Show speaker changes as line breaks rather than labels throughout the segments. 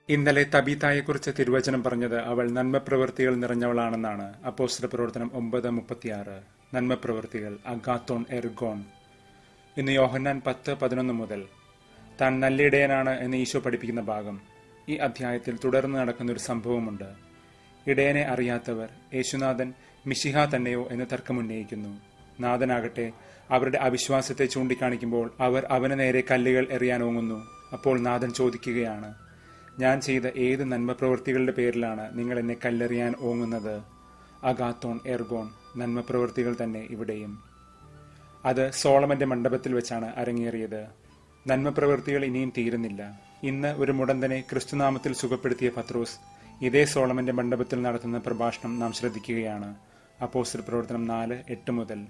ഇന്നലെ തബീതായെക്കുറിച്ച് തിരുവചനം പറഞ്ഞത് അവൾ നന്മപ്രവൃത്തികൾ നിറഞ്ഞവളാണെന്നാണ് അപ്പോസ്റ്റല പ്രവർത്തനം ഒമ്പത് മുപ്പത്തിയാറ് നന്മപ്രവൃത്തികൾ അഗാത്തോൺ എർഗോൺ ഇന്ന് യോഹന്നാൻ പത്ത് പതിനൊന്ന് മുതൽ താൻ നല്ലിടയനാണ് എന്ന് ഈശോ പഠിപ്പിക്കുന്ന ഭാഗം ഈ അധ്യായത്തിൽ തുടർന്ന് നടക്കുന്ന ഒരു സംഭവമുണ്ട് ഇടയനെ അറിയാത്തവർ യേശുനാഥൻ മിശിഹ തന്നെയോ എന്ന് തർക്കമുന്നയിക്കുന്നു നാഥനാകട്ടെ അവരുടെ അവിശ്വാസത്തെ ചൂണ്ടിക്കാണിക്കുമ്പോൾ അവർ അവന് നേരെ കല്ലുകൾ എറിയാൻ ഓങ്ങുന്നു അപ്പോൾ നാഥൻ ചോദിക്കുകയാണ് ഞാൻ ചെയ്ത ഏത് നന്മപ്രവൃത്തികളുടെ പേരിലാണ് നിങ്ങൾ എന്നെ കല്ലെറിയാൻ ഓങ്ങുന്നത് അഗാത്തോൺ എർഗോൺ നന്മപ്രവൃത്തികൾ തന്നെ ഇവിടെയും അത് സോളമന്റെ മണ്ഡപത്തിൽ വെച്ചാണ് അരങ്ങേറിയത് നന്മപ്രവൃത്തികൾ ഇനിയും തീരുന്നില്ല ഇന്ന് ഒരു മുടന്തനെ ക്രിസ്തുനാമത്തിൽ സുഖപ്പെടുത്തിയ പത്രോസ് ഇതേ സോളമന്റെ മണ്ഡപത്തിൽ നടത്തുന്ന പ്രഭാഷണം നാം ശ്രദ്ധിക്കുകയാണ് അപ്പോസ്റ്റൽ പ്രവർത്തനം നാല് എട്ട് മുതൽ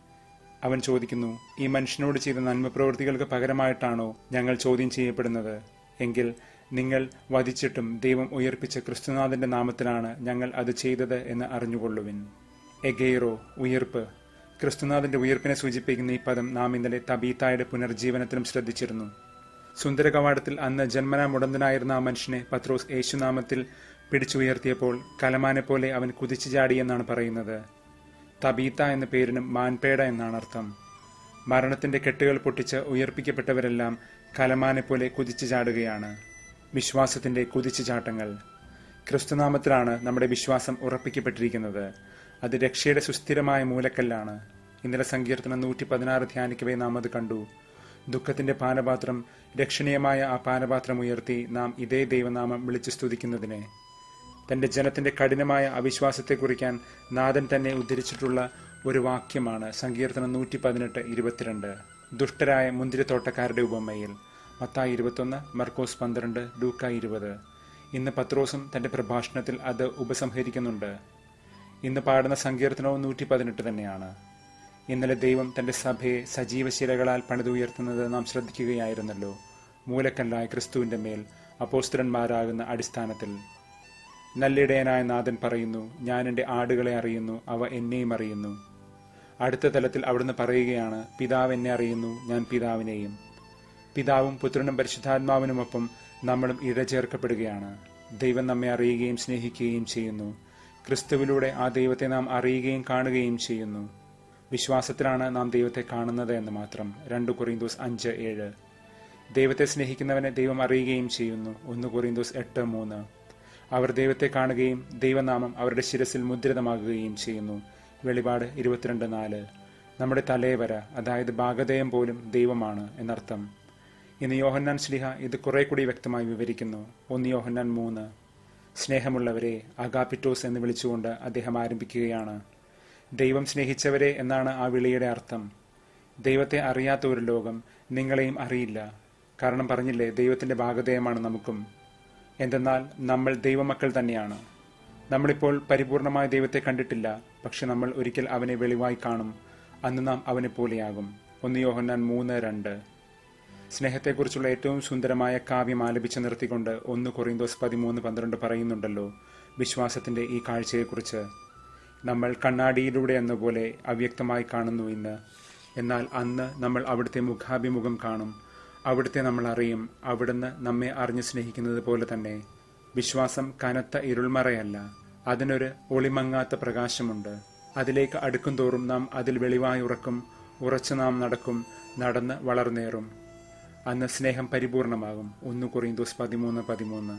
അവൻ ചോദിക്കുന്നു ഈ മനുഷ്യനോട് ചെയ്ത നന്മപ്രവൃത്തികൾക്ക് പകരമായിട്ടാണോ ഞങ്ങൾ ചോദ്യം ചെയ്യപ്പെടുന്നത് എങ്കിൽ നിങ്ങൾ വധിച്ചിട്ടും ദൈവം ഉയർപ്പിച്ച ക്രിസ്തുനാഥന്റെ നാമത്തിലാണ് ഞങ്ങൾ അത് ചെയ്തത് എന്ന് അറിഞ്ഞുകൊള്ളുവിൻ എഗെയ്റോ ഉയർപ്പ് ക്രിസ്തുനാഥന്റെ ഉയർപ്പിനെ സൂചിപ്പിക്കുന്ന ഈ പദം നാം ഇന്നലെ തബീത്തായുടെ പുനർജീവനത്തിലും ശ്രദ്ധിച്ചിരുന്നു സുന്ദര കവാടത്തിൽ അന്ന് ജന്മനാ മുടന്തനായിരുന്ന ആ മനുഷ്യനെ പത്രോസ് യേശുനാമത്തിൽ പിടിച്ചുയർത്തിയപ്പോൾ കലമാനെ പോലെ അവൻ കുതിച്ചു ചാടി എന്നാണ് പറയുന്നത് തബീത്ത എന്ന പേരിനും മാൻപേട എന്നാണ് അർത്ഥം മരണത്തിന്റെ കെട്ടുകൾ പൊട്ടിച്ച് ഉയർപ്പിക്കപ്പെട്ടവരെല്ലാം കലമാനെ പോലെ കുതിച്ചു ചാടുകയാണ് വിശ്വാസത്തിന്റെ കുതിച്ചു ചാട്ടങ്ങൾ ക്രിസ്തുനാമത്തിലാണ് നമ്മുടെ വിശ്വാസം ഉറപ്പിക്കപ്പെട്ടിരിക്കുന്നത് അത് രക്ഷയുടെ സുസ്ഥിരമായ മൂലക്കല്ലാണ് ഇന്നലെ സങ്കീർത്തനം നൂറ്റി പതിനാറ് ധ്യാനിക്കവേ നാം അത് കണ്ടു ദുഃഖത്തിന്റെ പാനപാത്രം രക്ഷണീയമായ ആ പാനപാത്രം ഉയർത്തി നാം ഇതേ ദൈവനാമം വിളിച്ചു സ്തുതിക്കുന്നതിനെ തന്റെ ജനത്തിന്റെ കഠിനമായ അവിശ്വാസത്തെ കുറിക്കാൻ നാഥൻ തന്നെ ഉദ്ധരിച്ചിട്ടുള്ള ഒരു വാക്യമാണ് സങ്കീർത്തനം നൂറ്റി പതിനെട്ട് ഇരുപത്തിരണ്ട് ദുഷ്ടരായ മുന്തിരിത്തോട്ടക്കാരുടെ ഉപമയിൽ മത്തായി ഇരുപത്തൊന്ന് മർക്കോസ് പന്ത്രണ്ട് ലൂക്ക ഇരുപത് ഇന്ന് പത്രോസും തന്റെ പ്രഭാഷണത്തിൽ അത് ഉപസംഹരിക്കുന്നുണ്ട് ഇന്ന് പാടുന്ന സങ്കീർത്തനവും നൂറ്റി പതിനെട്ട് തന്നെയാണ് ഇന്നലെ ദൈവം തന്റെ സഭയെ സജീവശിലകളാൽ പണിതുയർത്തുന്നത് നാം ശ്രദ്ധിക്കുകയായിരുന്നല്ലോ മൂലക്കല്ലായ ക്രിസ്തുവിന്റെ മേൽ അപ്പോസ്തരന്മാരാകുന്ന അടിസ്ഥാനത്തിൽ നല്ലിടയനായ നാഥൻ പറയുന്നു ഞാൻ എൻ്റെ ആടുകളെ അറിയുന്നു അവ എന്നെയും അറിയുന്നു അടുത്ത തലത്തിൽ അവിടുന്ന് പറയുകയാണ് പിതാവ് എന്നെ അറിയുന്നു ഞാൻ പിതാവിനെയും പിതാവും പുത്രനും പരിശുദ്ധാത്മാവിനുമൊപ്പം നമ്മളും ഇഴചേർക്കപ്പെടുകയാണ് ദൈവം നമ്മെ അറിയുകയും സ്നേഹിക്കുകയും ചെയ്യുന്നു ക്രിസ്തുവിലൂടെ ആ ദൈവത്തെ നാം അറിയുകയും കാണുകയും ചെയ്യുന്നു വിശ്വാസത്തിലാണ് നാം ദൈവത്തെ കാണുന്നത് എന്ന് മാത്രം രണ്ട് കൊറിന്തോസ് അഞ്ച് ഏഴ് ദൈവത്തെ സ്നേഹിക്കുന്നവനെ ദൈവം അറിയുകയും ചെയ്യുന്നു ഒന്ന് കൊറിന്തോസ് എട്ട് മൂന്ന് അവർ ദൈവത്തെ കാണുകയും ദൈവനാമം അവരുടെ ശിരസിൽ മുദ്രിതമാകുകയും ചെയ്യുന്നു വെളിപാട് ഇരുപത്തിരണ്ട് നാല് നമ്മുടെ തലേവര അതായത് ഭാഗധേയം പോലും ദൈവമാണ് എന്നർത്ഥം ഇന്ന് യോഹന്നാൻ ശ്ലിഹ ഇത് കുറെ കൂടി വ്യക്തമായി വിവരിക്കുന്നു ഒന്ന് യോഹന്നാൻ മൂന്ന് സ്നേഹമുള്ളവരെ അഗാപിറ്റോസ് എന്ന് വിളിച്ചുകൊണ്ട് അദ്ദേഹം ആരംഭിക്കുകയാണ് ദൈവം സ്നേഹിച്ചവരെ എന്നാണ് ആ വിളിയുടെ അർത്ഥം ദൈവത്തെ അറിയാത്ത ഒരു ലോകം നിങ്ങളെയും അറിയില്ല കാരണം പറഞ്ഞില്ലേ ദൈവത്തിന്റെ ഭാഗധേയമാണ് നമുക്കും എന്തെന്നാൽ നമ്മൾ ദൈവമക്കൾ തന്നെയാണ് നമ്മളിപ്പോൾ പരിപൂർണമായ ദൈവത്തെ കണ്ടിട്ടില്ല പക്ഷെ നമ്മൾ ഒരിക്കൽ അവനെ വെളിവായി കാണും അന്ന് നാം അവനെ പോലെയാകും ഒന്ന് യോഹന്നാൻ മൂന്ന് രണ്ട് സ്നേഹത്തെക്കുറിച്ചുള്ള ഏറ്റവും സുന്ദരമായ കാവ്യം ആലപിച്ച് നിർത്തിക്കൊണ്ട് ഒന്ന് കൊറിന്തോസ് പതിമൂന്ന് പന്ത്രണ്ട് പറയുന്നുണ്ടല്ലോ വിശ്വാസത്തിന്റെ ഈ കാഴ്ചയെക്കുറിച്ച് നമ്മൾ കണ്ണാടിയിലൂടെ എന്ന പോലെ അവ്യക്തമായി കാണുന്നു ഇന്ന് എന്നാൽ അന്ന് നമ്മൾ അവിടുത്തെ മുഖാഭിമുഖം കാണും അവിടുത്തെ നമ്മൾ അറിയും അവിടുന്ന് നമ്മെ അറിഞ്ഞു സ്നേഹിക്കുന്നത് പോലെ തന്നെ വിശ്വാസം കനത്ത ഇരുൾമറയല്ല അതിനൊരു ഒളിമങ്ങാത്ത പ്രകാശമുണ്ട് അതിലേക്ക് അടുക്കും തോറും നാം അതിൽ വെളിവായി ഉറക്കും ഉറച്ചു നാം നടക്കും നടന്ന് വളർന്നേറും അന്ന് സ്നേഹം പരിപൂർണമാകും ഒന്ന് കൊറിന്തോസ് പതിമൂന്ന് പതിമൂന്ന്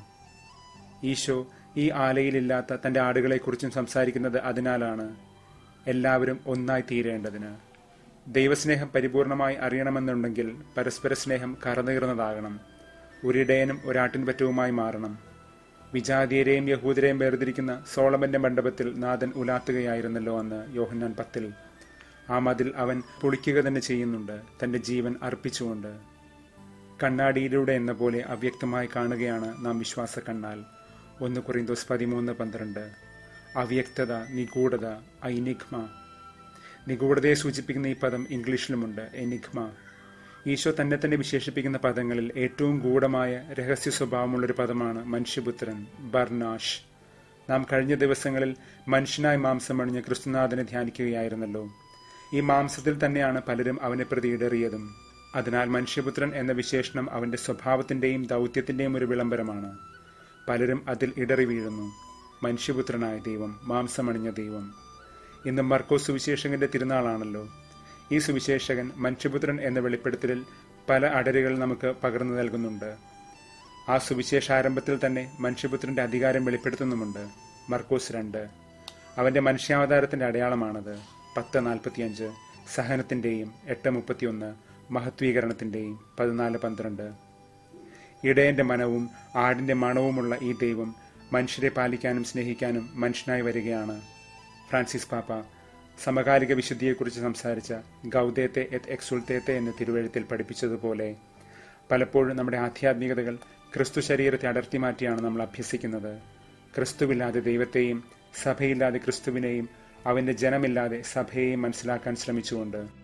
ഈശോ ഈ ആലയിലില്ലാത്ത തന്റെ ആടുകളെക്കുറിച്ചും സംസാരിക്കുന്നത് അതിനാലാണ് എല്ലാവരും ഒന്നായി തീരേണ്ടതിന് ദൈവസ്നേഹം പരിപൂർണമായി അറിയണമെന്നുണ്ടെങ്കിൽ പരസ്പര സ്നേഹം കറനീർന്നതാകണം ഒരിടയനും ഒരാട്ടിൻപറ്റവുമായി മാറണം വിജാതീയരെയും യഹൂദരെയും വേർതിരിക്കുന്ന സോളമന്റെ മണ്ഡപത്തിൽ നാഥൻ ഉലാത്തുകയായിരുന്നല്ലോ അന്ന് യോഹന്നാൻ പത്തിൽ ആ മതിൽ അവൻ പൊളിക്കുക തന്നെ ചെയ്യുന്നുണ്ട് തന്റെ ജീവൻ അർപ്പിച്ചുകൊണ്ട് കണ്ണാടിയിലൂടെ എന്ന പോലെ അവ്യക്തമായി കാണുകയാണ് നാം വിശ്വാസ കണ്ണാൽ ഒന്ന് കൊറിന്തോസ് പതിമൂന്ന് പന്ത്രണ്ട് അവ്യക്തത നിഗൂഢത ഐനിഗ്മ നിഗൂഢതയെ സൂചിപ്പിക്കുന്ന ഈ പദം ഇംഗ്ലീഷിലുമുണ്ട് എനിഗ്മ ഈശോ തന്നെ തന്നെ വിശേഷിപ്പിക്കുന്ന പദങ്ങളിൽ ഏറ്റവും ഗൂഢമായ രഹസ്യ സ്വഭാവമുള്ളൊരു പദമാണ് മനുഷ്യപുത്രൻ ബർനാഷ് നാം കഴിഞ്ഞ ദിവസങ്ങളിൽ മനുഷ്യനായി മാംസം അണിഞ്ഞ ക്രിസ്തുനാഥനെ ധ്യാനിക്കുകയായിരുന്നല്ലോ ഈ മാംസത്തിൽ തന്നെയാണ് പലരും അവനെ പ്രതി ഇടറിയതും അതിനാൽ മനുഷ്യപുത്രൻ എന്ന വിശേഷണം അവന്റെ സ്വഭാവത്തിന്റെയും ദൗത്യത്തിന്റെയും ഒരു വിളംബരമാണ് പലരും അതിൽ ഇടറി വീഴുന്നു മനുഷ്യപുത്രനായ ദൈവം മാംസമണിഞ്ഞ ദൈവം ഇന്ന് മർക്കോസ് സുവിശേഷകന്റെ തിരുനാളാണല്ലോ ഈ സുവിശേഷകൻ മനുഷ്യപുത്രൻ എന്ന വെളിപ്പെടുത്തലിൽ പല അടരുകൾ നമുക്ക് പകർന്നു നൽകുന്നുണ്ട് ആ സുവിശേഷാരംഭത്തിൽ തന്നെ മനുഷ്യപുത്രന്റെ അധികാരം വെളിപ്പെടുത്തുന്നുമുണ്ട് മർക്കോസ് രണ്ട് അവന്റെ മനുഷ്യാവതാരത്തിന്റെ അടയാളമാണത് പത്ത് നാൽപ്പത്തിയഞ്ച് സഹനത്തിന്റെയും എട്ട് മുപ്പത്തിയൊന്ന് മഹത്വീകരണത്തിന്റെയും പതിനാല് പന്ത്രണ്ട് ഇടയന്റെ മനവും ആടിന്റെ മണവുമുള്ള ഈ ദൈവം മനുഷ്യരെ പാലിക്കാനും സ്നേഹിക്കാനും മനുഷ്യനായി വരികയാണ് ഫ്രാൻസിസ് പാപ്പ സമകാലിക വിശുദ്ധിയെക്കുറിച്ച് സംസാരിച്ച ഗൗദേത്തെ എത് എക്സുൾത്തേത്തെ എന്ന തിരുവഴുത്തിൽ പഠിപ്പിച്ചതുപോലെ പലപ്പോഴും നമ്മുടെ ആധ്യാത്മികതകൾ ക്രിസ്തു ശരീരത്തെ അടർത്തി മാറ്റിയാണ് നമ്മൾ അഭ്യസിക്കുന്നത് ക്രിസ്തുവില്ലാതെ ദൈവത്തെയും സഭയില്ലാതെ ക്രിസ്തുവിനെയും അവന്റെ ജനമില്ലാതെ സഭയെയും മനസ്സിലാക്കാൻ ശ്രമിച്ചുകൊണ്ട്